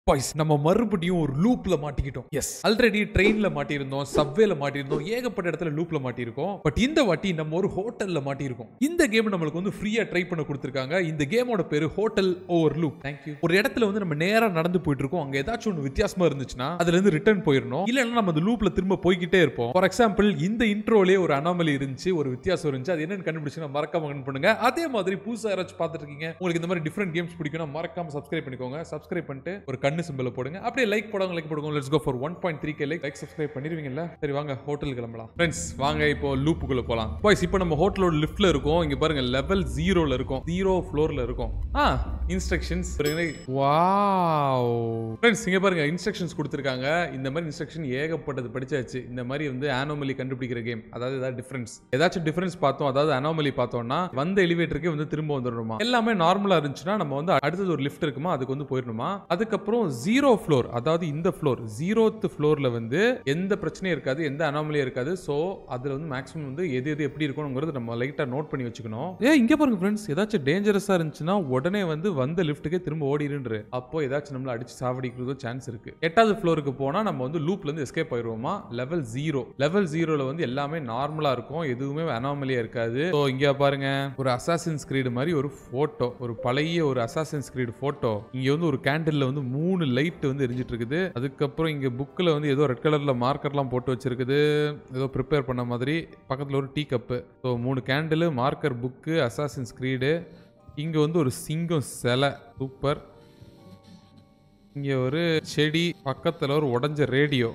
boys நம்ம மறுபடியும் ஒரு லூப்ல மாட்டிக்கிட்டோம் எஸ் ஆல்ரெடி ட்ரெயின்ல மாட்டியிருந்தோம் சப்வேல மாட்டியிருந்தோம் ஏகப்பட்ட இடத்துல லூப்ல மாட்டியிருக்கோம் பட் இந்த வாட்டி நம்ம ஒரு ஹோட்டல்ல மாட்டியிருக்கோம் இந்த கேம் நம்மளுக்கு வந்து ஃப்ரீயா ட்ரை பண்ண கொடுத்துருக்காங்க இந்த கேமோட பேரு ஹோட்டல் ஓவர் லூப் தேங்க்யூ ஒரு இடத்துல வந்து நம்ம நேரா நடந்து போயிட்டு இருக்கோம் அங்க ஏதாச்சும் ஒன்று வித்தியாசமா இருந்துச்சுன்னா அதுல இருந்து ரிட்டர்ன் போயிடணும் இல்லைன்னா நம்ம அந்த லூப்ல திரும்ப போய்கிட்டே இருப்போம் ஃபார் எக்ஸாம்பிள் இந்த இன்ட்ரோலே ஒரு அனாமலி இருந்துச்சு ஒரு வித்தியாசம் இருந்துச்சு அது என்னன்னு கண்டுபிடிச்சு மறக்காம கமெண்ட் பண்ணுங்க அதே மாதிரி புதுசா யாராச்சும் பார்த்துட்டு இருக்கீங்க உங்களுக்கு இந்த மாதிரி டிஃப்ரெண்ட் கேம்ஸ் பிடிக்கும்னா மறக்காம சப்ஸ்கிரைப் பண்ணிக்கோங்க சப்ஸ்கிரைப் பண்ணிட்டு ஒரு கண்ணு சிம்பிள் போடுங்க அப்படியே லைக் போடுங்க லைக் போடுங்க let's go for one point three K like like subscribe பண்ணிருவீங்கல்ல சரி வாங்க ஹோட்டல் கிளம்பலாம் ஃப்ரெண்ட்ஸ் வாங்க இப்போ லூப்புக்குள்ள போலாம் பாய்ஸ் இப்போ நம்ம ஹோட்டலோட லிஃப்ட்ல இருக்கோம் இங்க பாருங்க லெவல் ஜீரோல இருக்கும் ஜீரோ ஃப்ளோர்ல இருக்கும் ஆ இன்ஸ்ட்ரக்ஷன்ஸ் வாவ் ஃப்ரெண்ட்ஸ் இங்க பாருங்க இன்ஸ்ட்ரக்ஷன்ஸ் கொடுத்துருக்காங்க இந்த மாதிரி இன்ஸ்ட்ரக்ஷன் ஏகப்பட்டது படிச்சாச்சு இந்த மாதிரி வந்து ஆனோமலி கண்டுபிடிக்கிற கேம் அதாவது ஏதாவது டிஃபரன்ஸ் ஏதாச்சும் டிஃபரன்ஸ் பார்த்தோம் அதாவது அனோமலி பார்த்தோம்னா வந்த எலிவேட்டருக்கே வந்து திரும்ப வந்துடணுமா எல்லாமே நார்மலா இருந்துச்சுன்னா நம்ம வந்து அடுத்தது ஒரு லிஃப்ட் இருக்குமா அதுக்கு வந்து போயிடணுமா அதுக்கப்புறம் ஜீரோ ஃப்ளோர் அதாவது இந்த ஃப்ளோர் ஜீரோத் ஃப்ளோர்ல வந்து எந்த பிரச்சனையும் இருக்காது எந்த அனாமலியும் இருக்காது ஸோ அதுல வந்து மேக்ஸிமம் வந்து எது எது எப்படி இருக்கணுங்கிறது நம்ம லைட்டா நோட் பண்ணி வச்சுக்கணும் ஏ இங்க பாருங்க ஃப்ரெண்ட்ஸ் ஏதாச்சும் டேஞ்சரஸா இருந்துச்சுன்னா உடனே வந்து வந்த லிஃப்ட்டுக்கே திரும்ப ஓடிடுன்று அப்போ ஏதாச்சும் நம்மள அடிச்சு சாவடிக்கிறதோ சான்ஸ் இருக்கு எட்டாவது ஃப்ளோருக்கு போனா நம்ம வந்து லூப்ல இருந்து எஸ்கேப் ஆயிருவோமா லெவல் ஜீரோ லெவல் ஜீரோல வந்து எல்லாமே நார்மலா இருக்கும் எதுவுமே அனாமலியா இருக்காது ஸோ இங்க பாருங்க ஒரு அசாசின்ஸ் கிரீடு மாதிரி ஒரு போட்டோ ஒரு பழைய ஒரு அசாசின்ஸ் கிரீடு போட்டோ இங்க வந்து ஒரு கேண்டில்ல வந்து மூணு லைட் வந்து எரிஞ்சிட்டு இருக்குது அதுக்கப்புறம் இங்க புக்ல வந்து ஏதோ ரெட் கலர்ல மார்க்கர்லாம் போட்டு வச்சிருக்குது ஏதோ ப்ரிப்பேர் பண்ண மாதிரி பக்கத்துல ஒரு டீ கப்பு ஸோ மூணு candle marker book Assassin's Creed இங்க வந்து ஒரு சிங்கம் சிலை சூப்பர் இங்க ஒரு செடி பக்கத்துல ஒரு உடஞ்ச ரேடியோ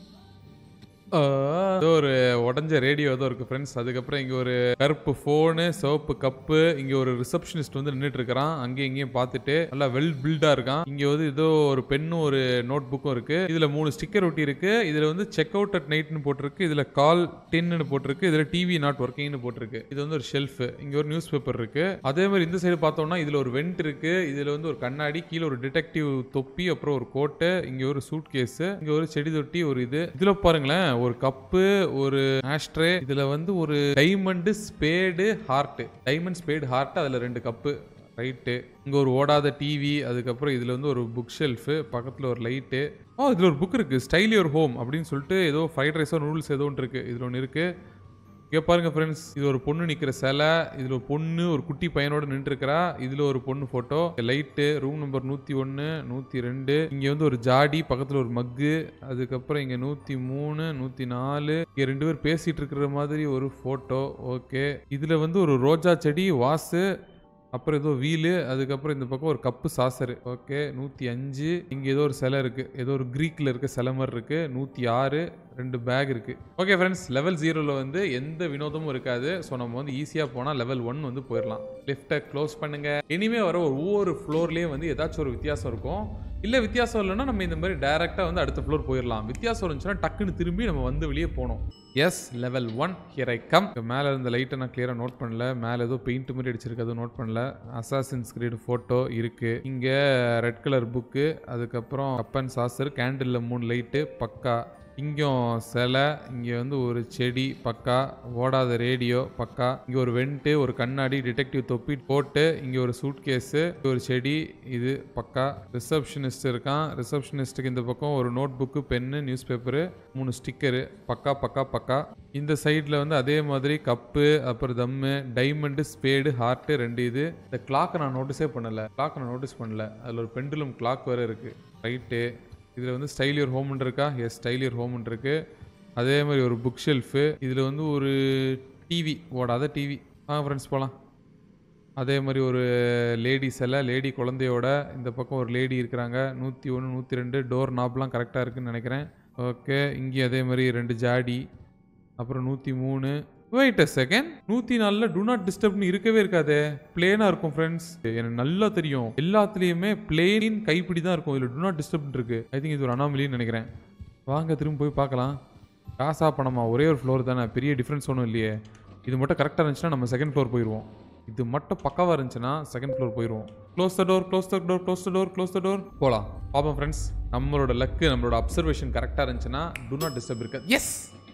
ஏதோ ஒரு உடஞ்ச ரேடியோ ஏதோ இருக்கு ஃப்ரெண்ட்ஸ் அதுக்கப்புறம் இங்க ஒரு கருப்பு ஃபோனு சிவப்பு கப்பு இங்க ஒரு ரிசப்ஷனிஸ்ட் வந்து நின்றுட்டு இருக்கிறான் அங்கேயும் இங்கேயும் பார்த்துட்டு நல்லா வெல் பில்டா இருக்கான் இங்க வந்து ஏதோ ஒரு பெண்ணும் ஒரு நோட் புக்கும் இருக்கு இதுல மூணு ஸ்டிக்கர் ஒட்டி இருக்கு இதுல வந்து செக் அவுட் அட் நைட்னு போட்டிருக்கு இதுல கால் டென்னு போட்டிருக்கு இதுல டிவி நாட் ஒர்க்கிங்னு போட்டிருக்கு இது வந்து ஒரு ஷெல்ஃப் இங்க ஒரு நியூஸ் பேப்பர் இருக்கு அதே மாதிரி இந்த சைடு பார்த்தோம்னா இதுல ஒரு வெண்ட் இருக்கு இதுல வந்து ஒரு கண்ணாடி கீழே ஒரு டிடெக்டிவ் தொப்பி அப்புறம் ஒரு கோட்டு இங்க ஒரு சூட் கேஸ் இங்க ஒரு செடி தொட்டி ஒரு இது இதுல பாருங்களேன் ஒரு கப்பு ஒரு ஆஸ்ட்ரே இதுல வந்து ஒரு diamond spade heart diamond spade heart அதுல ரெண்டு கப்பு ரைட்டு இங்கே ஒரு ஓடாத டிவி அதுக்கப்புறம் இதில் வந்து ஒரு புக் ஷெல்ஃபு பக்கத்தில் ஒரு லைட்டு ஓ இதில் ஒரு புக் இருக்குது ஸ்டைல் யுவர் ஹோம் அப்படின்னு சொல்லிட்டு ஏதோ ஃப்ரைட் ரைஸோ நூடுல்ஸ் ஏதோ ஒன்று இருக்குது இதில் ஒன்று இருக்குது இங்கே பாருங்க ஃப்ரெண்ட்ஸ் இது ஒரு பொண்ணு நிற்கிற சிலை இதில் ஒரு பொண்ணு ஒரு குட்டி பையனோட நின்றுருக்கிறா இதில் ஒரு பொண்ணு ஃபோட்டோ லைட்டு ரூம் நம்பர் நூற்றி ஒன்று நூற்றி ரெண்டு இங்கே வந்து ஒரு ஜாடி பக்கத்தில் ஒரு மக்கு அதுக்கப்புறம் இங்கே நூற்றி மூணு நூற்றி நாலு இங்கே ரெண்டு பேர் பேசிகிட்டு இருக்கிற மாதிரி ஒரு ஃபோட்டோ ஓகே இதில் வந்து ஒரு ரோஜா செடி வாசு அப்புறம் ஏதோ வீலு அதுக்கப்புறம் இந்த பக்கம் ஒரு கப்பு சாசரு ஓகே நூற்றி அஞ்சு இங்கே ஏதோ ஒரு சிலை இருக்குது ஏதோ ஒரு க்ரீக்கில் இருக்க சிலை மாதிரி இருக்குது நூற்றி ஆறு ரெண்டு பேக் இருக்குது ஓகே ஃப்ரெண்ட்ஸ் லெவல் ஜீரோவில் வந்து எந்த வினோதமும் இருக்காது ஸோ நம்ம வந்து ஈஸியாக போனால் லெவல் ஒன் வந்து போயிடலாம் லிஃப்ட்டை க்ளோஸ் பண்ணுங்க இனிமே வர ஒரு ஒவ்வொரு ஃப்ளோர்லேயும் வந்து ஏதாச்சும் ஒரு வித்தியாசம் இருக்கும் இல்லை வித்தியாசம் இல்லைன்னா நம்ம இந்த மாதிரி டைரெக்டாக வந்து அடுத்த ஃப்ளோர் போயிடலாம் வித்தியாசம் இருந்துச்சுன்னா டக்குன்னு திரும்பி நம்ம வந்து வெளியே போகணும் yes level one here I come மேலே இருந்த லைட்டை நான் கிளியராக நோட் பண்ணல மேலே ஏதோ பெயிண்ட் மாதிரி அடிச்சிருக்கு அதுவும் நோட் பண்ணல அசாசின்ஸ் கிரீடு ஃபோட்டோ இருக்கு இங்கே ரெட் கலர் புக்கு அதுக்கப்புறம் கப்பன் சாசர் கேண்டிலில் மூணு லைட்டு பக்கா இங்கும் சிலை இங்கே வந்து ஒரு செடி பக்கா ஓடாத ரேடியோ பக்கா இங்கே ஒரு வெண்ட்டு ஒரு கண்ணாடி டிடெக்டிவ் தொப்பி போட்டு இங்கே ஒரு சூட் கேஸு ஒரு செடி இது பக்கா ரிசப்ஷனிஸ்ட் இருக்கான் ரிசப்ஷனிஸ்ட்டுக்கு இந்த பக்கம் ஒரு notebook pen news paper மூணு ஸ்டிக்கரு பக்கா பக்கா பக்கா இந்த சைடில் வந்து அதே மாதிரி கப்பு அப்புறம் தம்மு டைமண்டு ஸ்பேடு ஹார்ட்டு ரெண்டு இது இந்த கிளாக்கை நான் நோட்டீஸே பண்ணலை கிளாக்கை நான் நோட்டீஸ் பண்ணல அதில் ஒரு பெண்டுலம் கிளாக் வேறு இருக்குது ரைட்டு இதில் வந்து ஸ்டைல் யுவர் ஹோம்னு இருக்கா எஸ் ஸ்டைல் யுவர் ஹோம்னு இருக்கு அதே மாதிரி ஒரு புக் ஷெல்ஃபு இதில் வந்து ஒரு டிவி ஓடாத டிவி ஆ ஃப்ரெண்ட்ஸ் போகலாம் அதே மாதிரி ஒரு லேடி சிலை லேடி குழந்தையோட இந்த பக்கம் ஒரு லேடி இருக்கிறாங்க நூற்றி ஒன்று நூற்றி ரெண்டு டோர் நாப்லாம் கரெக்டாக இருக்குன்னு நினைக்கிறேன் ஓகே இங்கேயும் அதே மாதிரி ரெண்டு ஜாடி அப்புறம் நூற்றி மூணு வெயிட் அ செகண்ட் நூற்றி நாலில் டூ நாட் டிஸ்டர்ப்னு இருக்கவே இருக்காதே பிளேனாக இருக்கும் ஃப்ரெண்ட்ஸ் எனக்கு நல்லா தெரியும் எல்லாத்துலேயுமே பிளேனின் கைப்பிடி தான் இருக்கும் இதில் டூ நாட் டிஸ்டர்ப் இருக்கு ஐ திங்க் இது ஒரு அனாமலின்னு நினைக்கிறேன் வாங்க திரும்ப போய் பார்க்கலாம் காசா பணமா ஒரே ஒரு ஃப்ளோர் தானே பெரிய டிஃப்ரென்ஸ் ஒன்றும் இல்லையே இது மட்டும் கரெக்டாக இருந்துச்சுன்னா நம்ம செகண்ட் ஃப்ளோர் போயிடுவோம் இது மட்டும் பக்காவாக இருந்துச்சுன்னா செகண்ட் ஃப்ளோர் போயிடுவோம் close the door close the door close the door close the door போகலாம் பார்ப்போம் ஃப்ரெண்ட்ஸ் நம்மளோட லக்கு நம்மளோட அப்சர்வேஷன் கரெக்டாக இருந்துச்சுன்னா டூ நாட் டிஸ்டர்ப் இருக்காது எஸ்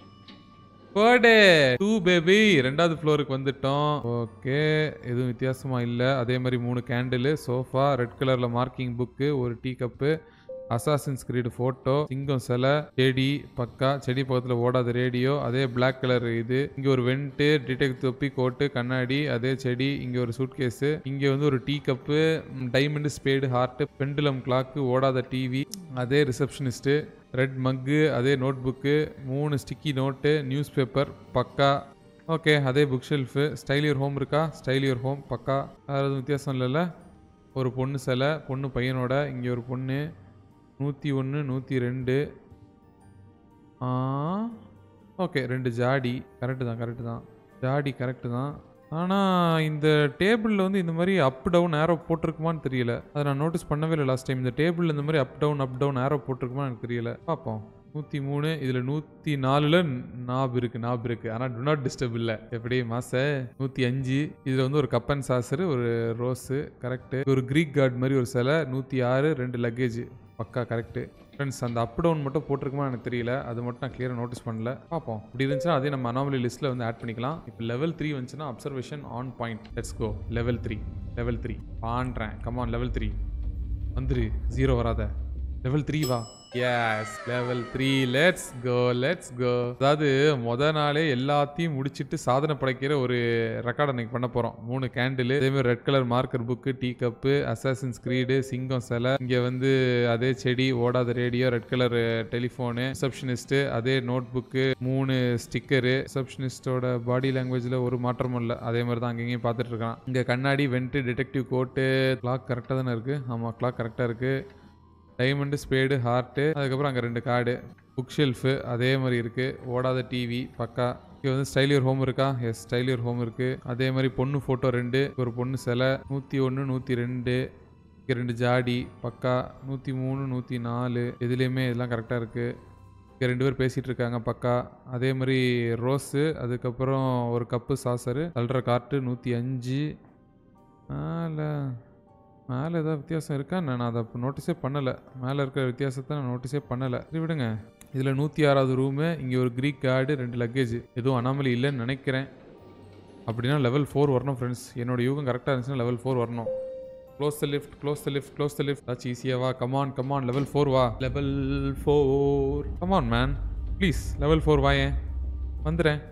பர்டே டூ பேபி ரெண்டாவது ஃப்ளோருக்கு வந்துட்டோம் ஓகே எதுவும் வித்தியாசமா இல்லை அதே மாதிரி மூணு கேண்டிலு சோஃபா ரெட் கலரில் மார்க்கிங் புக்கு ஒரு tea cup Assassin's Creed photo சிங்கம் சிலை செடி பக்கா செடி பக்கத்தில் ஓடாத ரேடியோ அதே Black கலர் இது இங்க ஒரு வெண்ட்டு டிடெக்ட் தொப்பி கோட்டு கண்ணாடி அதே செடி இங்க ஒரு சூட் கேஸ் இங்க வந்து ஒரு tea cup diamond spade heart pendulum clock ஓடாத டிவி அதே ரிசப்ஷனிஸ்ட்டு ரெட் மக்கு அதே நோட் புக்கு மூணு ஸ்டிக்கி நோட்டு நியூஸ் பேப்பர் பக்கா ஓகே அதே book shelf style your home இருக்கா ஸ்டைல் யுவர் ஹோம் பக்கா வேறு எதுவும் வித்தியாசம் இல்லைல்ல ஒரு பொண்ணு சிலை பொண்ணு பையனோட இங்கே ஒரு பொண்ணு நூற்றி ஒன்று நூற்றி ரெண்டு ஓகே ரெண்டு ஜாடி கரெக்டு தான் கரெக்டு தான் ஜாடி கரெக்டு தான் ஆனால் இந்த டேபிளில் வந்து இந்த மாதிரி அப் டவுன் ஏரோ போட்டிருக்குமான்னு தெரியல அதை நான் நோட்டீஸ் பண்ணவே இல்லை லாஸ்ட் டைம் இந்த டேபிளில் இந்த மாதிரி up down up down arrow போட்டிருக்குமான்னு எனக்கு தெரியல பார்ப்போம் நூற்றி மூணு இதில் நூற்றி நாலில் நாப் இருக்குது நாப் இருக்குது ஆனால் டு நாட் டிஸ்டர்ப் இல்லை எப்படி மாச நூற்றி அஞ்சு இதில் வந்து ஒரு கப்பன் சாசரு ஒரு ரோஸு கரெக்டு ஒரு க்ரீக் கார்டு மாதிரி ஒரு சிலை நூற்றி ஆறு ரெண்டு லக்கேஜ் பக்கா கரெக்டு ஃப்ரெண்ட்ஸ் அந்த அப் டவுன் மட்டும் போட்டிருக்குமா எனக்கு தெரியல அது மட்டும் நான் கிளியராக நோட்டீஸ் பண்ணல பார்ப்போம் இப்படி இருந்துச்சுன்னா அதே நம்ம அனாமலி லிஸ்ட்டில் வந்து ஆட் பண்ணிக்கலாம் இப்போ லெவல் த்ரீ வந்துச்சுன்னா observation on point let's go level three level three பான்றேன் கமான் லெவல் த்ரீ வந்துரு ஜீரோ வராத லெவல் த்ரீ வா yes level three let's go let's go அதாவது முத நாளே எல்லாத்தையும் முடிச்சிட்டு சாதனை படைக்கிற ஒரு ரெக்கார்ட் அன்னைக்கு பண்ண போறோம் மூணு கேண்டில் அதே மாதிரி red colour marker book tea cup assassin creed சிங்கம் சிலை இங்க வந்து அதே செடி ஓடாத radio red colour telephone receptionist அதே நோட் புக்கு மூணு ஸ்டிக்கரு ரிசப்ஷனிஸ்டோட பாடி லாங்குவேஜ்ல ஒரு மாற்றமும் இல்லை அதே மாதிரி தான் அங்கேயும் பார்த்துட்டு இருக்கான் இங்க கண்ணாடி வென்ட் டிடெக்டிவ் கோட்டு கிளாக் கரெக்டாக தானே இருக்கு ஆமா கிளாக் கரெக்டாக இருக்கு டைமண்டு ஸ்பேடு ஹார்ட்டு அதுக்கப்புறம் அங்கே ரெண்டு கார்டு புக் ஷெல்ஃபு அதே மாதிரி இருக்குது ஓடாத டிவி பக்கா இங்கே வந்து ஸ்டைலியர் ஹோம் இருக்கா எஸ் ஸ்டைலியர் ஹோம் இருக்குது அதே மாதிரி பொண்ணு ஃபோட்டோ ரெண்டு ஒரு பொண்ணு சிலை நூற்றி ஒன்று நூற்றி ரெண்டு இங்கே ரெண்டு ஜாடி பக்கா நூற்றி மூணு நூற்றி நாலு எதுலேயுமே இதெல்லாம் கரெக்டாக இருக்குது இங்கே ரெண்டு பேர் பேசிகிட்டு இருக்காங்க பக்கா அதே மாதிரி ரோஸு அதுக்கப்புறம் ஒரு கப்பு சாசரு தள்ளுற கார்ட்டு நூற்றி அஞ்சு மேலே மேலே ஏதாவது வித்தியாசம் இருக்கா நான் அதை அப்போ நோட்டீஸே பண்ணலை மேலே இருக்கிற வித்தியாசத்தை நான் நோட்டீஸே பண்ணலை சரி விடுங்க இதில் நூற்றி ஆறாவது ரூமு இங்கே ஒரு க்ரீக் கார்டு ரெண்டு லக்கேஜ் எதுவும் அனாமலி இல்லைன்னு நினைக்கிறேன் அப்படின்னா லெவல் ஃபோர் வரணும் ஃப்ரெண்ட்ஸ் என்னோட யூகம் கரெக்டாக இருந்துச்சுன்னா லெவல் ஃபோர் வரணும் close the lift close the lift close the lift ஆச்சு ஈஸியாக வா கமான் கமான் லெவல் ஃபோர் வா level four come on man please level four வாயேன் வந்துடுறேன்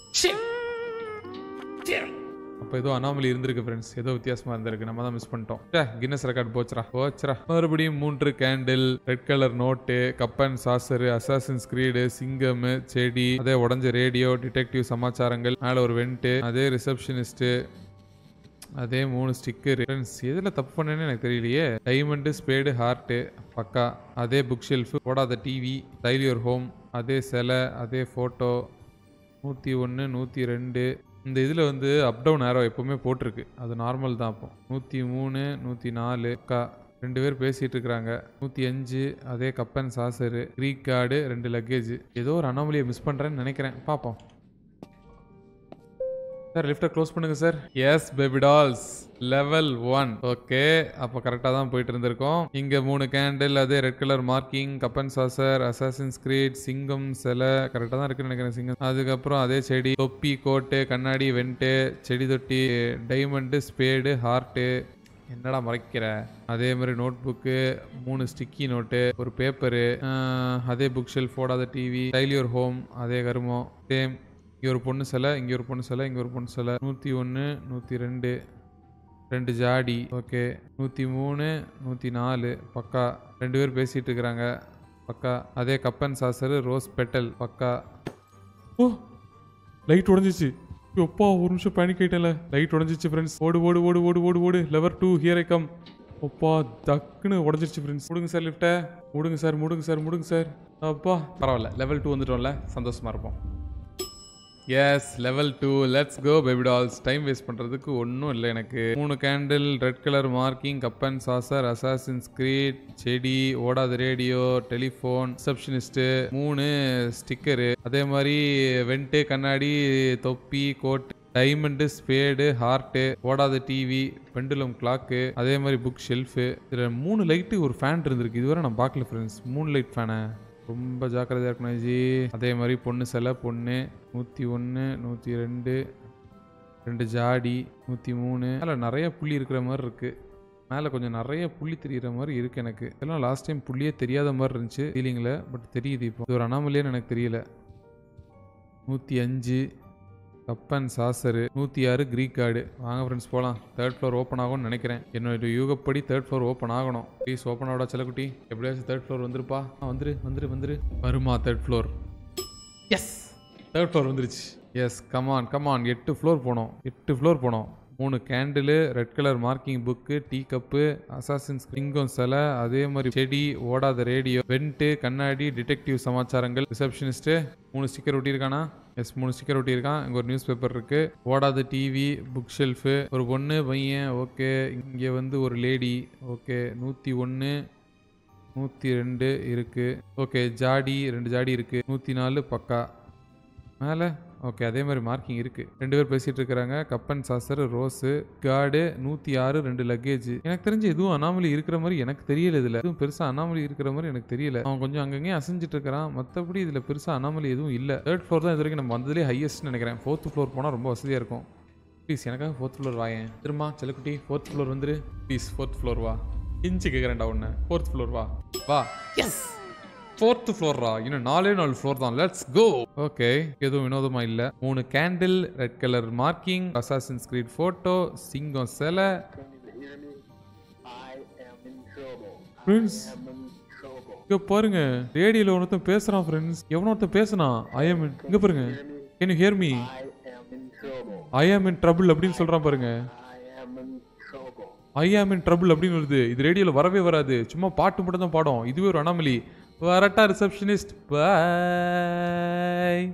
அப்போ ஏதோ அனாமலி இருந்திருக்கு ஃப்ரெண்ட்ஸ் ஏதோ வித்தியாசமா இருந்திருக்கு நம்ம தான் மிஸ் பண்ணிட்டோம் சே கின்னஸ் ரெக்கார்ட் போச்சுரா போச்சுரா மறுபடியும் மூன்று candle red colour note cup and saucer assassin creed சிங்கம் செடி அதே உடஞ்ச ரேடியோ டிடெக்டிவ் சமாச்சாரங்கள் மேலே ஒரு வெண்ட்டு அதே ரிசப்ஷனிஸ்ட் அதே மூணு ஸ்டிக்கர் ஃப்ரெண்ட்ஸ் எதில் தப்பு பண்ணேன்னு எனக்கு தெரியலையே டைமண்டு ஸ்பேடு ஹார்ட்டு பக்கா அதே புக் ஷெல்ஃபு போடாத டிவி டைலியோர் ஹோம் அதே சிலை அதே ஃபோட்டோ நூற்றி ஒன்று நூற்றி ரெண்டு இந்த இதில் வந்து அப் டவுன் ஆரோ எப்போவுமே போட்டிருக்கு அது நார்மல் தான் அப்போ நூற்றி மூணு நூற்றி நாலு கா ரெண்டு பேர் பேசிகிட்டு இருக்கிறாங்க நூற்றி அஞ்சு அதே கப்பன் சாசரு க்ரீக் கார்டு ரெண்டு லக்கேஜ் ஏதோ ஒரு அனாமலியை மிஸ் பண்ணுறேன்னு நினைக்கிறேன் பார்ப்போம் சார் லிஃப்ட்டை க்ளோஸ் பண்ணுங்க sir yes baby dolls level one okay அப்போ கரெக்டாக தான் போயிட்டு இருந்திருக்கோம் இங்கே மூணு கேண்டில் அதே red colour marking cup and saucer assassin creed சிங்கம் சிலை கரெக்டாக தான் இருக்குன்னு நினைக்கிறேன் சிங்கம் அதுக்கப்புறம் அதே செடி தொப்பி கோட்டு கண்ணாடி வெண்ட்டு செடி தொட்டி டைமண்டு ஸ்பேடு ஹார்ட்டு என்னடா மறைக்கிற அதே மாதிரி நோட் புக்கு மூணு ஸ்டிக்கி நோட்டு ஒரு பேப்பரு அதே புக் ஷெல்ஃப் ஓடாத டிவி டைலியோர் ஹோம் அதே கருமம் சேம் இங்கே ஒரு பொண்ணு சிலை இங்கே ஒரு பொண்ணு சிலை இங்கே ஒரு பொண்ணு சிலை நூற்றி ஒன்று நூற்றி ரெண்டு ரெண்டு ஜாடி ஓகே நூற்றி மூணு நூற்றி நாலு பக்கா ரெண்டு பேர் பேசிகிட்டு இருக்கிறாங்க பக்கா அதே கப்பன் சாசரு ரோஸ் பெட்டல் பக்கா ஓ லைட் உடஞ்சிச்சு எப்பா ஒரு நிமிஷம் பேனிக் ஆயிட்டல லைட் உடஞ்சிச்சு ஃப்ரெண்ட்ஸ் ஓடு ஓடு ஓடு ஓடு ஓடு ஓடு level two here I come அப்பா டக்குன்னு உடஞ்சிருச்சு ஃப்ரெண்ட்ஸ் முடுங்க சார் லிஃப்ட்டை முடுங்க சார் முடுங்க சார் முடுங்க சார் அப்பா பரவாயில்ல லெவல் டூ வந்துட்டோம்ல சந்தோஷமா இருப்போம் yes level two let's go baby dolls time waste பண்ணுறதுக்கு ஒன்றும் இல்லை எனக்கு மூணு candle red colour marking cup and saucer assassin creed செடி ஓடாத ரேடியோ டெலிஃபோன் ரிசப்ஷனிஸ்ட்டு மூணு ஸ்டிக்கரு அதே மாதிரி வெண்ட்டு கண்ணாடி தொப்பி கோட் டைமண்டு ஸ்பேடு ஹார்ட்டு ஓடாத டிவி பெண்டுலம் கிளாக்கு அதே மாதிரி புக் ஷெல்ஃபு இதில் மூணு லைட்டு ஒரு ஃபேன் இருந்திருக்கு இதுவரை நான் பார்க்கல ஃப்ரெண்ட்ஸ் மூணு லைட் ஃபேனை ரொம்ப ஜாக்கிரதையாக இருக்கணும் ஜி அதே மாதிரி பொண்ணு சிலை பொண்ணு நூற்றி ஒன்று நூற்றி ரெண்டு ரெண்டு ஜாடி நூற்றி மூணு அதில் நிறைய புள்ளி இருக்கிற மாதிரி இருக்குது மேலே கொஞ்சம் நிறைய புள்ளி தெரியுற மாதிரி இருக்கு எனக்கு இதெல்லாம் லாஸ்ட் டைம் புள்ளியே தெரியாத மாதிரி இருந்துச்சு ஃபீலிங்கில் பட் தெரியுது இப்போ இது ஒரு அனாமலியான்னு எனக்கு தெரியல நூற்றி அஞ்சு கப் அண்ட் சாசரு நூற்றி ஆறு க்ரீக் கார்டு வாங்க ஃப்ரெண்ட்ஸ் போகலாம் தேர்ட் ஃப்ளோர் ஓப்பன் ஆகும்னு நினைக்கிறேன் என்னோட யூகப்படி தேர்ட் ஃப்ளோர் ஓப்பன் ஆகணும் ப்ளீஸ் ஓப்பன் ஆகடா செல்லக்குட்டி எப்படியாச்சும் தேர்ட் ஃப்ளோர் வந்துருப்பா ஆ, வந்துரு வந்துரு வந்துரு வருமா third floor yes third floor வந்துருச்சு எஸ் கமான் கமான் எட்டு ஃப்ளோர் போனோம் எட்டு ஃப்ளோர் போனோம் மூணு candle red colour marking book tea cup assassin's லிங்கம் சிலை அதே மாதிரி செடி ஓடாத ரேடியோ வெண்ட்டு கண்ணாடி டிடெக்டிவ் சமாச்சாரங்கள் ரிசப்ஷனிஸ்ட்டு மூணு ஸ்டிக்கர் ஒட்டியிருக்கானா எஸ் மூணு ஸ்டிக்கர் ஒட்டியிருக்கான் இங்கே ஒரு நியூஸ் பேப்பர் இருக்கு ஓடாத டிவி புக் ஷெல்ஃபு ஒரு பொண்ணு பையன் ஓகே இங்கே வந்து ஒரு லேடி ஓகே நூற்றி ஒன்று நூற்றி ரெண்டு இருக்குது ஓகே ஜாடி ரெண்டு ஜாடி இருக்குது நூற்றி நாலு பக்கா மேலே ஓகே அதே மாதிரி மார்க்கிங் இருக்குது ரெண்டு பேர் பேசிகிட்டு இருக்கிறாங்க கப்பன் சாசர் ரோஸு கார்டு நூற்றி ஆறு ரெண்டு லக்கேஜ் எனக்கு தெரிஞ்சு எதுவும் அனாமலி இருக்கிற மாதிரி எனக்கு தெரியல இதில் எதுவும் பெருசாக அனாமலி இருக்கிற மாதிரி எனக்கு தெரியல அவன் கொஞ்சம் அங்கங்கேயும் அசைஞ்சிட்டு இருக்கிறான் மற்றபடி இதில் பெருசாக அனாமலி எதுவும் இல்லை தேர்ட் ஃப்ளோர் தான் இது வரைக்கும் நம்ம வந்ததுலேயே ஹையஸ்ட் நினைக்கிறேன் ஃபோர்த் ஃப்ளோர் போனால் ரொம்ப வசதியாக இருக்கும் ப்ளீஸ் எனக்காக ஃபோர்த் ஃப்ளோர் வாயேன் திரும்ப செல்லக்குட்டி ஃபோர்த் ஃப்ளோர் வந்துரு ப்ளீஸ் ஃபோர்த் ஃப்ளோர் வா இன்ச்சு கேட்குறேன்டா ஒன்று ஃபோர்த் ஃப்ளோர் வா வா எஸ் ஃபோர்த் ஃப்ளோர்ரா இன்னும் நாலே நாலு ஃப்ளோர் தான் லெட்ஸ் கோ ஓகே எதுவும் வினோதமா இல்ல மூணு candle red colour marking assassin creed photo சிங்கம் சிலை ஃப்ரெண்ட்ஸ் இங்க பாருங்க ரேடியோல ஒருத்தன் பேசுறான் ஃப்ரெண்ட்ஸ் எவனோ ஒருத்தன் பேசுனான் ஐ எம் இங்க பாருங்க can you hear me I am in trouble அப்படின்னு சொல்றான் பாருங்க ஐ ஆம் இன் ட்ரபிள் அப்படின்னு வருது இது ரேடியோல வரவே வராது சும்மா பாட்டு மட்டும் தான் பாடும் இதுவே ஒரு அனாமலி வரட்டா ரிசப்ஷனிஸ்ட் பாய்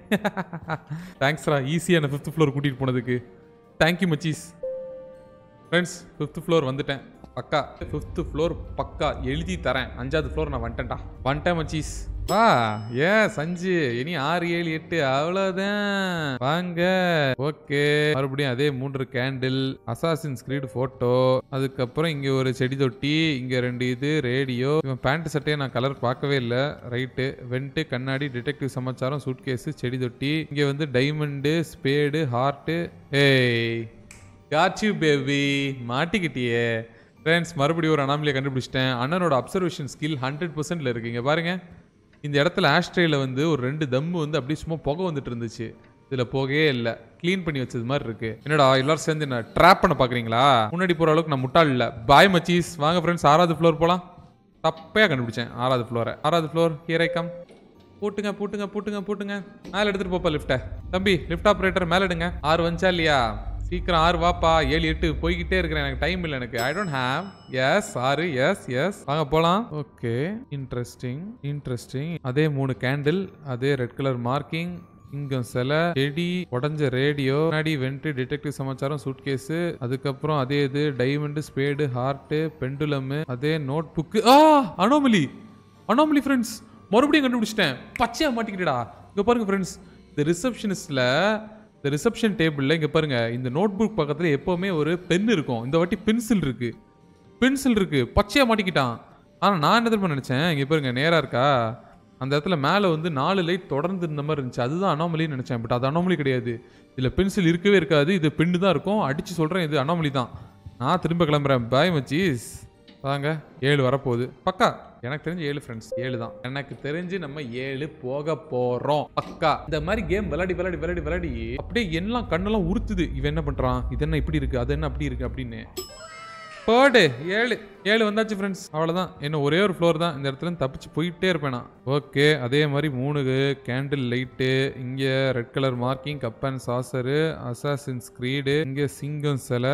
தேங்க்ஸ்ரா ஈஸியான ஃபிஃப்த் ஃப்ளோர் கூட்டிகிட்டு போனதுக்கு தேங்க்யூ மச்சீஸ் ஃப்ரெண்ட்ஸ் ஃபிஃப்த் ஃப்ளோர் வந்துட்டேன் பக்கா ஃபிஃப்த் ஃப்ளோர் பக்கா எழுதி தரேன் அஞ்சாவது ஃப்ளோர் நான் வந்துட்டேன்டா வந்துட்டேன் மச்சீஸ் வா ஏ சஞ்சு இனி ஆறு ஏழு எட்டு அவ்வளோதான் வாங்க ஓகே மறுபடியும் அதே மூன்று கேண்டில் அசாசின் ஸ்கிரீட் போட்டோ அதுக்கப்புறம் இங்க ஒரு செடி தொட்டி இங்க ரெண்டு இது ரேடியோ இவன் பேண்ட் சட்டையை நான் கலர் பார்க்கவே இல்லை ரைட்டு வெண்ட்டு கண்ணாடி டிடெக்டிவ் சமாச்சாரம் சூட்கேஸ் செடி தொட்டி இங்க வந்து டைமண்டு ஸ்பேடு ஹார்ட்டு ஏய் காட்சி பேபி மாட்டிக்கிட்டியே ஃப்ரெண்ட்ஸ் மறுபடியும் ஒரு அனாமலியை கண்டுபிடிச்சிட்டேன் அண்ணனோட அப்சர்வேஷன் ஸ்கில் ஹண்ட்ரட் பர்சன்ட்ல இருக்கு இங்க பாருங்க இந்த இடத்துல ஆஸ்ட்ரேல வந்து ஒரு ரெண்டு தம்மு வந்து அப்படியே சும்மா புகை வந்துட்டு இருந்துச்சு இதுல புகையே இல்லை க்ளீன் பண்ணி வச்சது மாதிரி இருக்கு என்னடா எல்லாரும் சேர்ந்து என்ன ட்ராப் பண்ண பாக்குறீங்களா முன்னாடி போற அளவுக்கு நான் முட்டாள் இல்ல பாய் மச்சீஸ் வாங்க ஃப்ரெண்ட்ஸ் ஆறாவது ஃப்ளோர் போலாம் தப்பையா கண்டுபிடிச்சேன் ஆறாவது ஃப்ளோரை ஆறாவது ஃப்ளோர் ஹியர் ஐ கம் பூட்டுங்க பூட்டுங்க பூட்டுங்க பூட்டுங்க மேலே எடுத்துட்டு போப்பா லிஃப்ட்டை தம்பி லிஃப்ட் ஆப்ரேட்டர் மேலே எடுங்க ஆறு வந்துச்சா இல்லையா சீக்கிரம் ஆறு வாப்பா ஏழு எட்டு போய்கிட்டே இருக்கிறேன் எனக்கு டைம் இல்லை எனக்கு ஐ டோன்ட் ஹேவ் எஸ் ஆறு எஸ் எஸ் வாங்க போலாம் ஓகே இன்ட்ரெஸ்டிங் இன்ட்ரெஸ்டிங் அதே மூணு கேண்டில் அதே ரெட் கலர் மார்க்கிங் இங்க சிலை செடி உடஞ்ச ரேடியோ முன்னாடி வென்ட் டிடெக்டிவ் சமாச்சாரம் சூட்கேஸ் அதுக்கப்புறம் அதே இது டைமண்ட் ஸ்பேடு ஹார்ட் பெண்டுலம் அதே நோட் புக்கு ஆ அனோமலி அனோமலி ஃப்ரெண்ட்ஸ் மறுபடியும் கண்டுபிடிச்சிட்டேன் பச்சையா மாட்டிக்கிட்டடா இங்க பாருங்க ஃப்ரெண்ட்ஸ் இந்த ரிசப்ஷனிஸ்ட்ல இந்த ரிசப்ஷன் டேபிளில் இங்கே பாருங்க இந்த நோட் புக் பக்கத்தில் எப்போவுமே ஒரு பென் இருக்கும் இந்த வாட்டி பென்சில் இருக்கு பென்சில் இருக்கு பச்சையா மாட்டிக்கிட்டான் ஆனால் நான் என்ன தெரியுமா நினச்சேன் இங்கே பாருங்க நேராக இருக்கா அந்த இடத்துல மேலே வந்து நாலு லைட் தொடர்ந்து இருந்த மாதிரி இருந்துச்சு அதுதான் அனாமலின்னு நினச்சேன் பட் அது அனாமலி கிடையாது இதில் பென்சில் இருக்கவே இருக்காது இது பென்னு தான் இருக்கும் அடித்து சொல்கிறேன் இது அனாமலி தான் நான் திரும்ப கிளம்புறேன் பாய் மச்சீஸ் வாங்க ஏழு வரப்போகுது பக்கா எனக்கு தெரிஞ்சு ஏழு ஃப்ரெண்ட்ஸ் ஏழு தான் எனக்கு தெரிஞ்சு நம்ம ஏழு போக போறோம் பக்கா இந்த மாதிரி கேம் விளையாடி விளையாடி விளையாடி விளையாடி அப்படியே எல்லாம் கண்ணெல்லாம் உறுத்துது இவன் என்ன பண்றான் இது என்ன இப்படி இருக்கு அது என்ன அப்படி இருக்கு அப்படின்னு போடு ஏழு ஏழு வந்தாச்சு ஃப்ரெண்ட்ஸ் அவ்வளோதான் என்ன ஒரே ஒரு ஃப்ளோர் தான் இந்த இடத்துல இருந்து தப்பிச்சு போயிட்டே இருப்பேன் நான் ஓகே அதே மாதிரி மூணு கேண்டில் லைட்டு இங்கே red colour marking cup and saucer assassin creed இங்கே சிங்கம் சிலை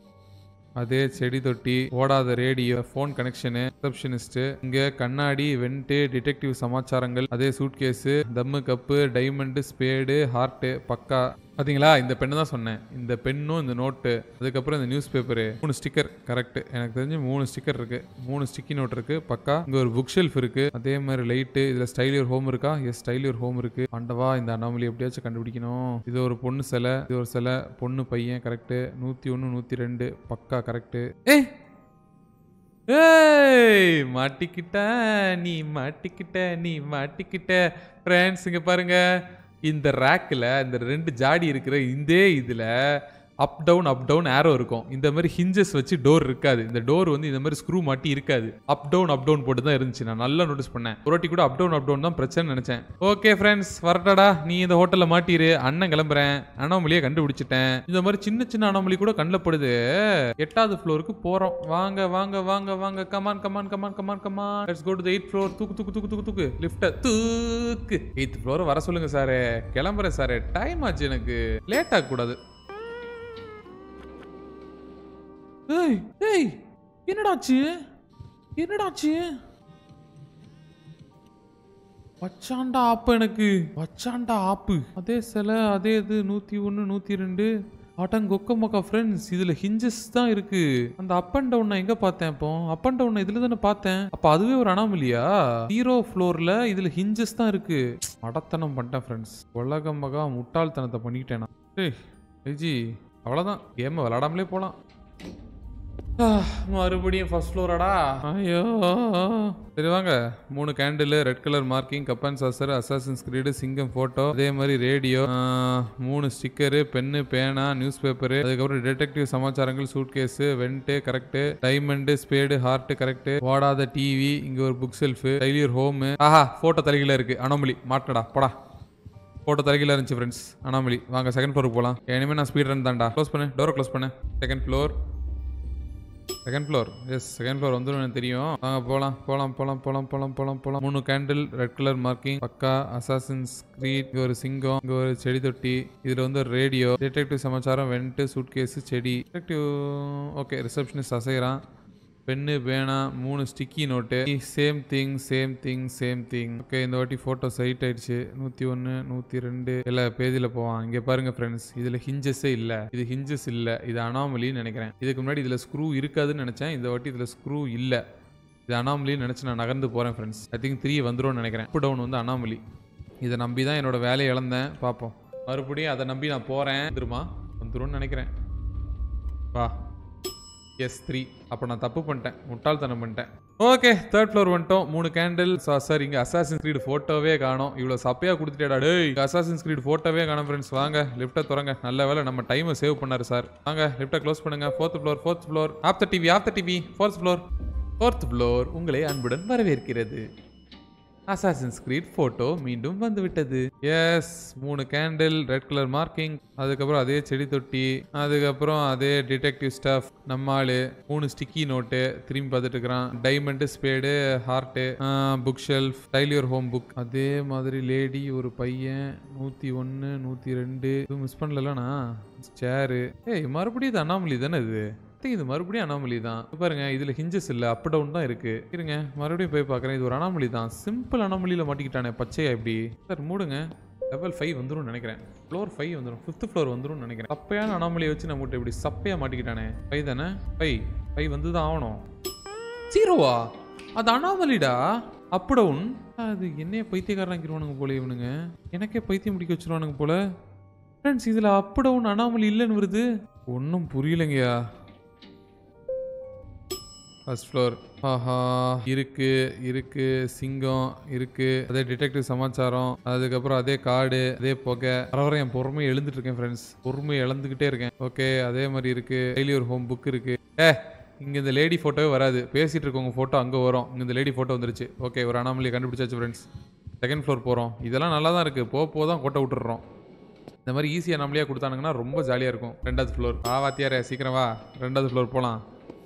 அதே செடி தொட்டி ஓடாத ரேடியோ ஃபோன் கனெக்ஷனு ரிசப்ஷனிஸ்ட் இங்க கண்ணாடி வெண்ட்டு டிடெக்டிவ் சமாச்சாரங்கள் அதே சூட்கேஸு தம்மு கப்பு டைமண்டு ஸ்பேடு ஹார்ட்டு பக்கா பாத்தீங்களா இந்த பெண்ணு தான் சொன்னேன் இந்த பெண்ணும் இந்த நோட்டு அதுக்கப்புறம் இந்த நியூஸ் பேப்பரு மூணு ஸ்டிக்கர் கரெக்ட் எனக்கு தெரிஞ்சு மூணு ஸ்டிக்கர் இருக்கு மூணு ஸ்டிக்கி நோட் இருக்கு பக்கா இங்க ஒரு புக் ஷெல்ஃப் இருக்கு அதே மாதிரி லைட்டு இதுல ஸ்டைல் யுவர் ஹோம் இருக்கா எஸ் ஸ்டைல் யுவர் ஹோம் இருக்கு ஆண்டவா இந்த அனாமலி எப்படியாச்சும் கண்டுபிடிக்கணும் இது ஒரு பொண்ணு சிலை இது ஒரு சிலை பொண்ணு பையன் கரெக்ட் நூத்தி ஒன்னு நூத்தி ரெண்டு பக்கா கரெக்ட் ஏய் ஏய் மாட்டிக்கிட்ட நீ மாட்டிக்கிட்ட நீ மாட்டிக்கிட்ட ஃப்ரெண்ட்ஸ் இங்க பாருங்க இந்த ரேக்கில் இந்த ரெண்டு ஜாடி இருக்கிற இந்த இதில் up down up down arrow இருக்கும் இந்த மாதிரி ஹிஞ்சஸ் வச்சு டோர் இருக்காது இந்த டோர் வந்து இந்த மாதிரி ஸ்க்ரூ மாட்டி இருக்காது அப் டவுன் அப் டவுன் போட்டு தான் இருந்துச்சு நான் நல்லா நோட்டீஸ் பண்ணேன் ஒரு வாட்டி கூட அப் டவுன் அப் டவுன் தான் பிரச்சனை நினைச்சேன் ஓகே ஃப்ரெண்ட்ஸ் வரட்டடா நீ இந்த ஹோட்டல்ல மாட்டிரு அண்ணன் கிளம்புறேன் அனாமலியை கண்டுபிடிச்சிட்டேன் இந்த மாதிரி சின்ன சின்ன அனாமலி கூட கண்ணில் படுது எட்டாவது ஃப்ளோருக்கு போறோம் வாங்க வாங்க வாங்க வாங்க come on come on come on come on come on let's go to the eight floor தூக்கு தூக்கு தூக்கு தூக்கு தூக்கு லிஃப்ட தூக்கு எயித் ஃப்ளோர் வர சொல்லுங்க சாரே கிளம்புறேன் சாரே டைம் ஆச்சு எனக்கு லேட் ஆக கூடாது ஏய் ஏய் என்னடாச்சு என்னடாச்சு வச்சாண்டா ஆப்பு எனக்கு வச்சாண்டா ஆப்பு அதே சிலை அதே இது நூத்தி ஒன்று நூத்தி ரெண்டு அடங்கொக்க மக்கா ஃப்ரெண்ட்ஸ் இதுல ஹிஞ்சஸ் தான் இருக்கு அந்த அப் அண்ட் டவுன் நான் எங்க பார்த்தேன் இப்போ அப் அண்ட் டவுன் இதுல தானே பார்த்தேன் அப்ப அதுவே ஒரு அனாமலியா ஜீரோ ஃப்ளோர்ல இதுல ஹிஞ்சஸ் தான் இருக்கு அடத்தனம் பண்ணிட்டேன் ஃப்ரெண்ட்ஸ் உலக மகா முட்டாள்தனத்தை பண்ணிக்கிட்டேன் நான் ஏய் விஜி அவ்வளோதான் கேமை விளாடாமலே போகலாம் மறுபடியும் ஃபர்ஸ்ட் ஃப்ளோராடா ஐயோ சரி வாங்க மூணு candle red colour marking cup and saucer assassin creed சிங்கம் ஃபோட்டோ அதே மாதிரி ரேடியோ மூணு ஸ்டிக்கரு பென்னு பேனா நியூஸ் பேப்பரு அதுக்கப்புறம் டிடெக்டிவ் சமாச்சாரங்கள் suitcase vent correct diamond spade heart correct ஓடாத டிவி இங்க ஒரு புக் செல்ஃபு டைலியர் ஹோம் ஆஹா ஃபோட்டோ தலைகீழ இருக்கு அனோமலி மாட்டடா போடா ஃபோட்டோ தலைகீழ இருந்துச்சு ஃப்ரெண்ட்ஸ் அனாமலி வாங்க செகண்ட் ஃப்ளோருக்கு போகலாம் இனிமேல் நான் ஸ்பீட் ரன் தான்டா க்ளோஸ் பண்ணு டோரை க்ளோஸ் பண்ணு second floor second floor yes second floor வந்துடும் எனக்கு தெரியும் வாங்க போகலாம் போகலாம் போகலாம் போகலாம் போகலாம் போகலாம் போகலாம் மூணு கேண்டில் ரெட் கலர் மார்க்கிங் பக்கா அசாசின்ஸ் ஸ்க்ரீட் இங்கே ஒரு சிங்கம் இங்கே ஒரு செடி தொட்டி இதில் வந்து ஒரு ரேடியோ டிடெக்டிவ் சமாச்சாரம் வெண்ட்டு சூட் கேஸு செடி டிடெக்டிவ் ஓகே ரிசப்ஷனிஸ்ட் அசைகிறான் பென்னு பேனா மூணு sticky note same thing same thing same thing okay இந்த வாட்டி ஃபோட்டோ சைட் ஆயிடுச்சு நூற்றி ஒன்று நூற்றி ரெண்டு எல்லா பேஜில் போவான் இங்கே பாருங்க ஃப்ரெண்ட்ஸ் இதில் ஹிஞ்சஸே இல்லை இது ஹிஞ்சஸ் இல்லை இது அனாமலின்னு நினைக்கிறேன் இதுக்கு முன்னாடி இதில் ஸ்க்ரூ இருக்காதுன்னு நினச்சேன் இந்த வாட்டி இதில் ஸ்க்ரூ இல்லை இது அனாமலின்னு நினச்சி நான் நகர்ந்து போகிறேன் ஃப்ரெண்ட்ஸ் ஐ திங்க் த்ரீ வந்துரும்னு நினைக்கிறேன் அப் டவுன் வந்து அனாமலி இதை நம்பி தான் என்னோட வேலையை இழந்தேன் பார்ப்போம் மறுபடியும் அதை நம்பி நான் போகிறேன் வந்துருமா வந்துரும்னு நினைக்கிறேன் வா எஸ் த்ரீ அப்போ நான் தப்பு பண்ணிட்டேன் முட்டாள்தனம் பண்ணிட்டேன் ஓகே தேர்ட் ஃப்ளோர் வந்துட்டோம் மூணு கேண்டில் சார் இங்கே அசாசின் ஸ்கிரீட் ஃபோட்டோவே காணோம் இவ்வளோ சப்பையா கொடுத்துட்டேடா டேய் அசாசின் ஸ்கிரீட் ஃபோட்டோவே காணும் ஃப்ரெண்ட்ஸ் வாங்க லிஃப்ட்டை திறங்க நல்ல வேலை நம்ம டைமை சேவ் பண்ணாரு சார் வாங்க லிஃப்ட்டை க்ளோஸ் பண்ணுங்க fourth floor fourth floor off the TV off the TV fourth floor fourth floor உங்களை அன்புடன் வரவேற்கிறது அசாசின்ஸ் கிரீட் ஃபோட்டோ மீண்டும் வந்துவிட்டது எஸ் மூணு கேண்டில் ரெட் கலர் மார்க்கிங் அதுக்கப்புறம் அதே செடி தொட்டி அதுக்கப்புறம் அதே டிடெக்டிவ் ஸ்டாஃப் நம்ம ஆளு மூணு ஸ்டிக்கி நோட்டு திரும்பி பார்த்துட்டு இருக்கிறான் diamond spade heart book shelf style your home book அதே மாதிரி லேடி ஒரு பையன் நூற்றி ஒன்று நூற்றி ரெண்டு இது மிஸ் பண்ணலண்ணா சேரு ஏய் மறுபடியும் இது அண்ணாமலி தானே இது think இது மறுபடியும் அனாமலி தான் இப்ப பாருங்க இதுல ஹிஞ்சஸ் இல்ல அப் டவுன் தான் இருக்கு இருங்க மறுபடியும் போய் பார்க்கறேன் இது ஒரு அனாமலி தான் சிம்பிள் அனாமலியில மாட்டிக்கிட்டானே பச்சையா இப்படி சார் மூடுங்க லெவல் ஃபைவ் வந்துரும் நினைக்கிறேன் ஃப்ளோர் ஃபைவ் வந்துரும் ஃபிஃப்த் ஃப்ளோர் வந்துரும் நினைக்கிறேன் சப்பையான அனாமலியை வச்சு நம்ம இப்படி சப்பையா மாட்டிக்கிட்டானே ஃபைவ் தானே ஃபைவ் ஃபைவ் வந்து தான் ஆகணும் ஜீரோவா அது அனாமலிடா அப் டவுன் அது என்னைய பைத்தியக்காரனாக்கிடுவானுங்க போல இவனுங்க எனக்கே பைத்தியம் முடிக்க வச்சிருவானுங்க போல ஃப்ரெண்ட்ஸ் இதில் அப் டவுன் அனாமலி இல்லைன்னு வருது ஒன்றும் புரியலைங்கய்யா ஃபர்ஸ்ட் ஃப்ளோர் ஆஹா இருக்கு இருக்கு சிங்கம் இருக்கு அதே டிடெக்டிவ் சமாச்சாரம் அதுக்கப்புறம் அதே காடு அதே புகை வர வர என் பொறுமையை எழுந்துட்டு இருக்கேன் ஃப்ரெண்ட்ஸ் பொறுமையை இழந்துக்கிட்டே இருக்கேன் ஓகே அதே மாதிரி இருக்கு டெய்லி ஒரு ஹோம் புக் இருக்கு ஏ இங்க இந்த லேடி ஃபோட்டோவே வராது பேசிட்டு இருக்கவங்க ஃபோட்டோ அங்கே வரும் இங்க இந்த லேடி ஃபோட்டோ வந்துருச்சு ஓகே ஒரு அனாமலியை கண்டுபிடிச்சாச்சு ஃப்ரெண்ட்ஸ் செகண்ட் ஃப்ளோர் போகிறோம் இதெல்லாம் நல்லா தான் இருக்கு போ போ தான் கொட்டை விட்டுறோம் இந்த மாதிரி ஈஸியாக நம்மளையா கொடுத்தானுங்கன்னா ரொம்ப ஜாலியாக இருக்கும் ரெண்டாவது ஃப்ளோர் ஆ வாத்தியாரே சீக்கிரம் வா ரெண்டாவது ஃப்ளோர் போகலாம்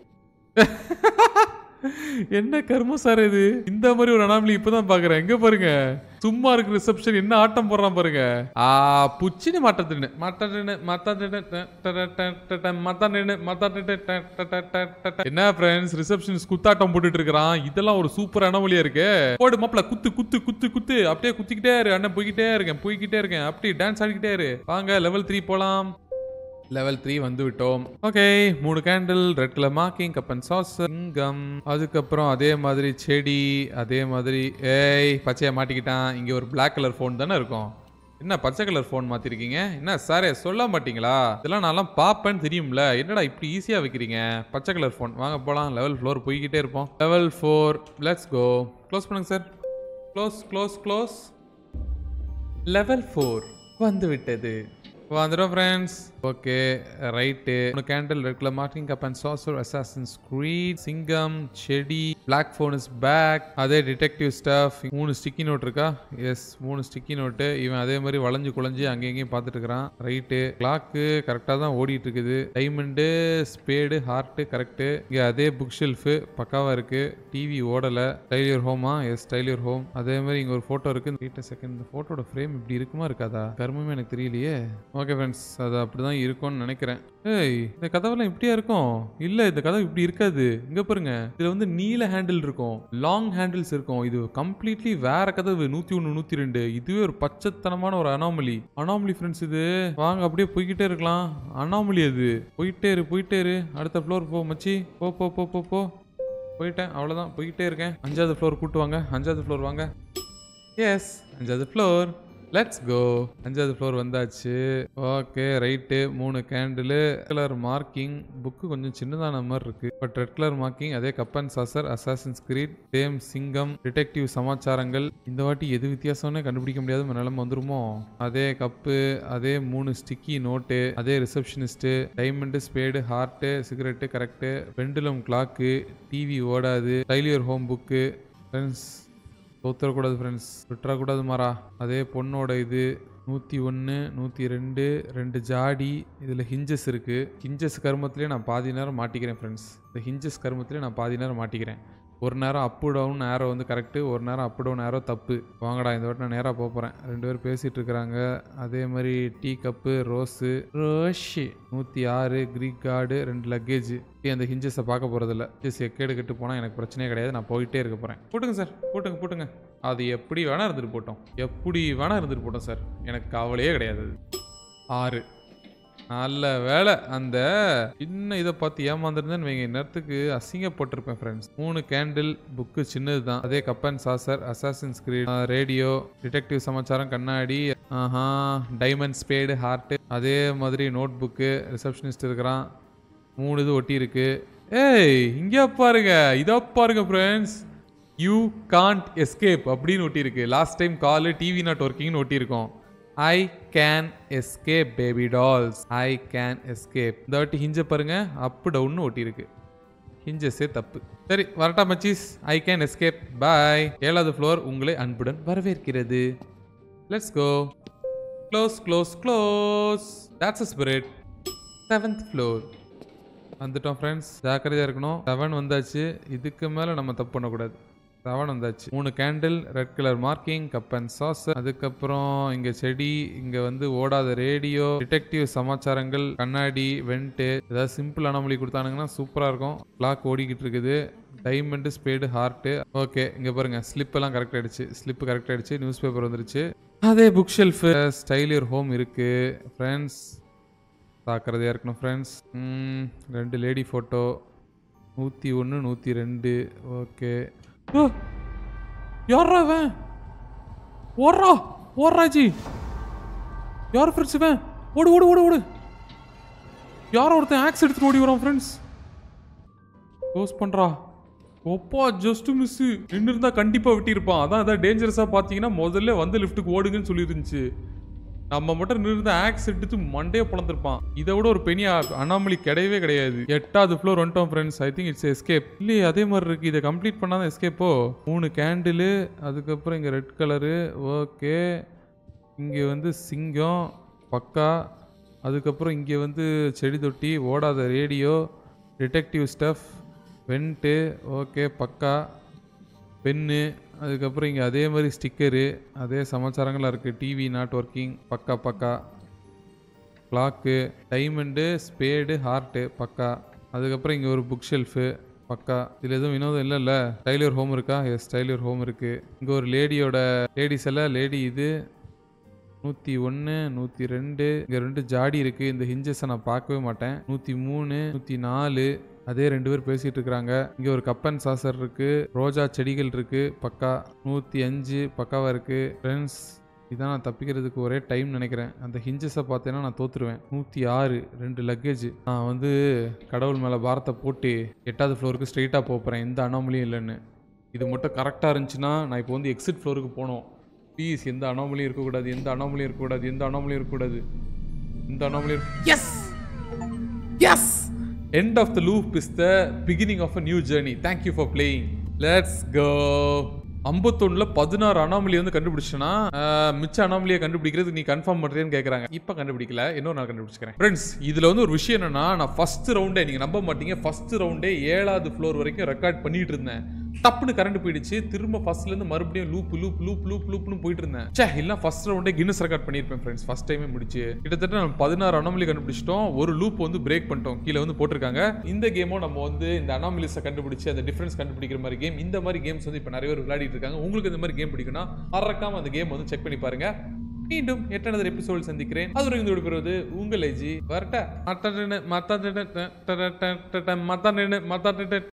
என்ன கர்மம் சார் இது இந்த மாதிரி ஒரு அனாமலி இப்பதான் பாக்குறேன் எங்க பாருங்க சும்மா இருக்கு ரிசப்ஷன் என்ன ஆட்டம் போடுறான் பாருங்க ஆ புச்சினி மாட்டத்தின்னு மாட்டன்னு மாத்தான்னு மாத்தான்னு என்ன ஃப்ரெண்ட்ஸ் ரிசப்ஷன் குத்தாட்டம் போட்டுட்டு இருக்கிறான் இதெல்லாம் ஒரு சூப்பர் அனாமலியா இருக்கு போடு மாப்பிள குத்து குத்து குத்து குத்து அப்படியே குத்திக்கிட்டே இரு அண்ணன் போய்கிட்டே இருக்கேன் போய்கிட்டே இருக்கேன் அப்படியே டான்ஸ் ஆடிக்கிட்டே இரு வாங்க லெவல் த்ரீ போலாம் லெவல் த்ரீ வந்து விட்டோம் ஓகே மூணு candle red colour marking cup and sauce சிங்கம் அதுக்கப்புறம் அதே மாதிரி செடி அதே மாதிரி ஏய் பச்சையா மாட்டிக்கிட்டான் இங்க ஒரு Black கலர் ஃபோன் தானே இருக்கும் என்ன பச்சை கலர் ஃபோன் மாத்திருக்கீங்க என்ன சாரே சொல்ல மாட்டீங்களா இதெல்லாம் நான்லாம் பார்ப்பேன்னு தெரியும்ல என்னடா இப்படி ஈஸியா வைக்கிறீங்க பச்சை கலர் ஃபோன் வாங்க போலாம் லெவல் ஃப்ளோர் போய்கிட்டே இருப்போம் level four let's go close பண்ணுங்க sir close close close level four வந்து விட்டது வந்துடும் ஃப்ரெண்ட்ஸ் ஓகே ரைட்டு மூணு candle red colour marking cup and saucer assassins creed சிங்கம் செடி பிளாக் ஃபோன் இஸ் பேக் அதே டிடெக்டிவ் ஸ்டாஃப் மூணு ஸ்டிக்கி நோட் இருக்கா எஸ் மூணு ஸ்டிக்கி நோட்டு இவன் அதே மாதிரி வளைஞ்சு குழஞ்சு அங்கே இங்கேயும் பார்த்துட்டு இருக்கிறான் ரைட்டு கிளாக்கு கரெக்டாக தான் ஓடிட்டு இருக்குது டைமண்டு ஸ்பேடு ஹார்ட்டு கரெக்டு இங்கே அதே புக் ஷெல்ஃபு பக்காவாக இருக்கு டிவி ஓடலை டைலியர் ஹோமா எஸ் டைலியர் ஹோம் அதே மாதிரி இங்கே ஒரு ஃபோட்டோ இருக்கு வெயிட் செகண்ட் இந்த ஃபோட்டோட ஃப்ரேம் இப்படி இருக்குமா இருக்காதா கர்மமே எனக்கு தெரியலையே ஓகே ஃப்ரெண்ட்ஸ் அது அப்படி தான் இருக்கும்னு நினைக்கிறேன் ஏய் இந்த கதவெல்லாம் இப்படியா இருக்கும் இல்லை இந்த கதவு இப்படி இருக்காது இங்கே பாருங்க இதில் வந்து நீல ஹேண்டில் இருக்கும் லாங் ஹேண்டில்ஸ் இருக்கும் இது கம்ப்ளீட்லி வேற கதவு நூற்றி ஒன்று நூற்றி ரெண்டு இதுவே ஒரு பச்சைத்தனமான ஒரு அனாமலி அனாமலி ஃப்ரெண்ட்ஸ் இது வாங்க அப்படியே போய்கிட்டே இருக்கலாம் அனாமலி அது போயிட்டே இரு போயிட்டே இரு அடுத்த ஃப்ளோர் போ மச்சி போ போ போ போ போ போயிட்டேன் அவ்வளோதான் போய்கிட்டே இருக்கேன் அஞ்சாவது ஃப்ளோர் கூட்டு வாங்க அஞ்சாவது ஃப்ளோர் வாங்க எஸ் அஞ்சாவது ஃப்ளோர் லெட்ஸ் கோ அஞ்சாவது ஃப்ளோர் வந்தாச்சு ஓகே ரைட்டு மூணு கேண்டிலு கலர் மார்க்கிங் புக்கு கொஞ்சம் சின்னதான மாதிரி இருக்கு பட் ரெட் கலர் மார்க்கிங் அதே cup and saucer assassin creed same சிங்கம் டிடெக்டிவ் சமாச்சாரங்கள் இந்த வாட்டி எது வித்தியாசம்னு கண்டுபிடிக்க முடியாத நிலைமை வந்துருமோ அதே கப்பு அதே மூணு ஸ்டிக்கி நோட்டு அதே receptionist diamond spade heart cigarette correct pendulum clock TV ஓடாது டைலியர் ஹோம் புக்கு ஃப்ரெண்ட்ஸ் தோத்துறக்கூடாது ஃப்ரெண்ட்ஸ் விட்டுறக்கூடாது மாறா அதே பொண்ணோட இது நூற்றி ஒன்று நூற்றி ரெண்டு ரெண்டு ஜாடி இதில் ஹிஞ்சஸ் இருக்குது ஹிஞ்சஸ் கருமத்திலே நான் பாதி நேரம் மாட்டிக்கிறேன் ஃப்ரெண்ட்ஸ் இந்த ஹிஞ்சஸ் கருமத்திலே நான் பாதி நேரம் மாட்டிக்கிறேன் ஒரு நேரம் அப்பு டவுன் நேரோ வந்து கரெக்டு ஒரு நேரம் அப்பு டவுன் நேரோ தப்பு வாங்கடா இந்த வாட்டி நான் நேராக போகிறேன் ரெண்டு பேரும் பேசிகிட்டு இருக்கிறாங்க அதே மாதிரி டீ கப்பு ரோஸு ரோஷி நூற்றி ஆறு க்ரீக் கார்டு ரெண்டு லக்கேஜ் அந்த ஹிஞ்சஸை பார்க்க போகிறதில்ல ஹிஞ்சஸ் எக்கேடு கட்டு போனால் எனக்கு பிரச்சனையே கிடையாது நான் போயிட்டே இருக்க போகிறேன் போட்டுங்க சார் போட்டுங்க போட்டுங்க அது எப்படி வேணா இருந்துட்டு போட்டோம் எப்படி வேணா இருந்துட்டு போட்டோம் சார் எனக்கு கவலையே கிடையாது அது ஆறு நல்ல வேலை அந்த சின்ன இதை பார்த்து ஏமாந்துருந்தேன்னு வைங்க நேரத்துக்கு அசிங்கப்பட்டிருப்பேன் ஃப்ரெண்ட்ஸ் மூணு கேண்டில் புக்கு சின்னது தான் அதே cup and saucer assassin screen radio detective சமாச்சாரம் கண்ணாடி ஆஹா டைமண்ட் ஸ்பேடு ஹார்ட்டு அதே மாதிரி நோட் புக்கு ரிசப்ஷனிஸ்ட் இருக்கிறான் மூணு இது ஒட்டி இருக்கு ஏய் இங்கே பாருங்க இதோ பாருங்க ஃப்ரெண்ட்ஸ் யூ காண்ட் எஸ்கேப் அப்படின்னு ஒட்டியிருக்கு லாஸ்ட் டைம் காலு டிவி நாட் ஒர்க்கிங்னு ஒட்டியிருக்கோம் I can escape baby dolls I can escape இந்த வாட்டி ஹிஞ்ச பாருங்க அப் டவுன்னு ஒட்டியிருக்கு ஹிஞ்சஸே தப்பு சரி வரட்டா மச்சீஸ் ஐ கேன் எஸ்கேப் பாய் ஏழாவது ஃப்ளோர் உங்களை அன்புடன் வரவேற்கிறது let's go close close close that's a spirit seventh floor வந்துட்டோம் ஃப்ரெண்ட்ஸ் ஜாக்கிரதையாக இருக்கணும் செவன் வந்தாச்சு இதுக்கு மேலே நம்ம தப்பு பண்ணக்கூடாது செவன் வந்தாச்சு மூணு candle red colour marking cup and sauce அதுக்கப்புறம் இங்கே செடி இங்கே வந்து ஓடாத ரேடியோ டிடெக்டிவ் சமாச்சாரங்கள் கண்ணாடி வெண்ட்டு ஏதாவது சிம்பிள் அனாமலி கொடுத்தானுங்கன்னா சூப்பராக இருக்கும் கிளாக் ஓடிக்கிட்டு இருக்குது டைமண்டு ஸ்பேடு ஹார்ட்டு ஓகே இங்கே பாருங்க ஸ்லிப் எல்லாம் கரெக்ட் ஆயிடுச்சு ஸ்லிப் கரெக்ட் ஆயிடுச்சு நியூஸ் பேப்பர் வந்துருச்சு அதே புக் ஷெல்ஃபு ஸ்டைலியர் ஹோம் இருக்கு ஃப்ரெண்ட்ஸ் ஜாக்கிரதையாக இருக்கணும் ஃப்ரெண்ட்ஸ் ரெண்டு லேடி ஃபோட்டோ நூற்றி ஒன்று நூற்றி ரெண்டு ஓகே ஓ யாரா அவன் ஓடுறா ஓடுறா ஜி யார் ஃப்ரெண்ட்ஸ் இவன் ஓடு ஓடு ஓடு ஓடு யாரோ ஒருத்தன் ஆக்ஸ் எடுத்துட்டு ஓடி வரான் ஃப்ரெண்ட்ஸ் க்ளோஸ் பண்ணுறா ஒப்பா ஜஸ்ட் மிஸ் நின்று இருந்தா கண்டிப்பா விட்டிருப்பான் அதான் அதான் டேஞ்சரஸா பாத்தீங்கன்னா முதல்ல வந்து லிஃப்ட்டுக்கு ஓடுங்கன்னு சொல்லியிருந்துச்சு நம்ம மட்டும் நின்று ஆக்ஸ் எடுத்து மண்டையை பிளந்திருப்பான் இதை விட ஒரு பெரிய அனாமலி கிடையவே கிடையாது எட்டாவது ஃப்ளோர் வந்துட்டோம் friends I think it's escape இல்லையே அதே மாதிரி இருக்கு இதை கம்ப்ளீட் பண்ணாதான் எஸ்கேப்போ மூணு கேண்டிலு அதுக்கப்புறம் இங்கே ரெட் கலரு ஓகே இங்கே வந்து சிங்கம் பக்கா அதுக்கப்புறம் இங்கே வந்து செடி தொட்டி ஓடாத radio detective stuff vent okay பக்கா பென்னு அதுக்கப்புறம் இங்கே அதே மாதிரி ஸ்டிக்கரு அதே சமாச்சாரங்களாக இருக்குது டிவி நாட் ஒர்க்கிங் பக்கா பக்கா கிளாக்கு டைமண்டு ஸ்பேடு ஹார்ட்டு பக்கா அதுக்கப்புறம் இங்கே ஒரு புக் ஷெல்ஃபு பக்கா இதில் எதுவும் வினோதம் இல்லைல்ல டைலர் ஹோம் இருக்கா எஸ் டைலர் ஹோம் இருக்குது இங்கே ஒரு லேடியோட லேடிஸ் எல்லாம் லேடி இது நூற்றி ஒன்று நூற்றி ரெண்டு இங்கே ரெண்டு ஜாடி இருக்குது இந்த ஹிஞ்சஸை நான் பார்க்கவே மாட்டேன் நூற்றி மூணு நூற்றி நாலு அதே ரெண்டு பேர் பேசிட்டு இருக்கிறாங்க இங்கே ஒரு கப் அண்ட் சாசர் இருக்கு ரோஜா செடிகள் இருக்கு பக்கா நூற்றி அஞ்சு பக்காவா இருக்கு ஃப்ரெண்ட்ஸ் இதான் நான் தப்பிக்கிறதுக்கு ஒரே டைம் நினைக்கிறேன் அந்த ஹிஞ்சஸை பார்த்தேன்னா நான் தோத்துருவேன் நூற்றி ஆறு ரெண்டு லக்கேஜ் நான் வந்து கடவுள் மேலே பாரத்தை போட்டு எட்டாவது ஃப்ளோருக்கு ஸ்ட்ரெயிட்டாக போகிறேன் எந்த அனாமலியும் இல்லைன்னு இது மட்டும் கரெக்டாக இருந்துச்சுன்னா நான் இப்போ வந்து எக்ஸிட் ஃப்ளோருக்கு போனோம் ப்ளீஸ் எந்த அனாமலியும் இருக்கக்கூடாது எந்த அனாமலியும் இருக்கக்கூடாது எந்த அனாமலியும் இருக்கக்கூடாது இந்த anomaly yes yes end of the loop is the beginning of a new journey thank you for playing let's go ஐம்பத்தொன்னுல பதினாறு அனாமலி வந்து கண்டுபிடிச்சனா மிச்ச அனாமலியை கண்டுபிடிக்கிறது நீ கன்ஃபார்ம் பண்றேன்னு கேக்குறாங்க இப்ப கண்டுபிடிக்கல இன்னொரு நாள் கண்டுபிடிச்சிக்கிறேன் ஃப்ரெண்ட்ஸ் இதுல வந்து ஒரு விஷயம் என்னன்னா நான் ஃபர்ஸ்ட் ரவுண்டே நீங்க நம்ப மாட்டீங்க ஃபர்ஸ்ட் ரவுண்டே ஏழாவது ஃப்ளோர் வரைக்கும் ரெக்கார்ட் பண்ணிட்டு இருந்தேன் டப்புன்னு கரண்ட் போயிடுச்சு திரும்ப ஃபர்ஸ்ட்ல இருந்து மறுபடியும் லூப் லூப் லூப் லூப் லூப்னு போயிட்டு இருந்தேன் சே இல்ல ஃபர்ஸ்ட் ரவுண்டே கின்னஸ் ரெக்கார்ட் பண்ணிருப்பேன் ஃப்ரெண்ட்ஸ் ஃபர்ஸ்ட் டைமே முடிச்சு கிட்டத்தட்ட நம்ம பதினாறு அனாமலி கண்டுபிடிச்சிட்டோம் ஒரு லூப் வந்து பிரேக் பண்ணிட்டோம் கீழே வந்து போட்டிருக்காங்க இந்த கேமும் நம்ம வந்து இந்த அனாமலிஸை கண்டுபிடிச்சு அந்த டிஃபரன்ஸ் கண்டுபிடிக்கிற மாதிரி கேம் இந்த மாதிரி கேம்ஸ் வந்து இப்போ நிறைய பேர் விளையாடிட்டு இருக்காங்க உங்களுக்கு இந்த மாதிரி கேம் பிடிக்கும்னா மறக்காம அந்த கேம் வந்து செக் பண்ணி பாருங்க மீண்டும் எட்டானது எபிசோட் சந்திக்கிறேன் அதுவரை இந்த விடுபெறுவது உங்கள் ஏஜி வரட்ட மத்த மத்த மத்த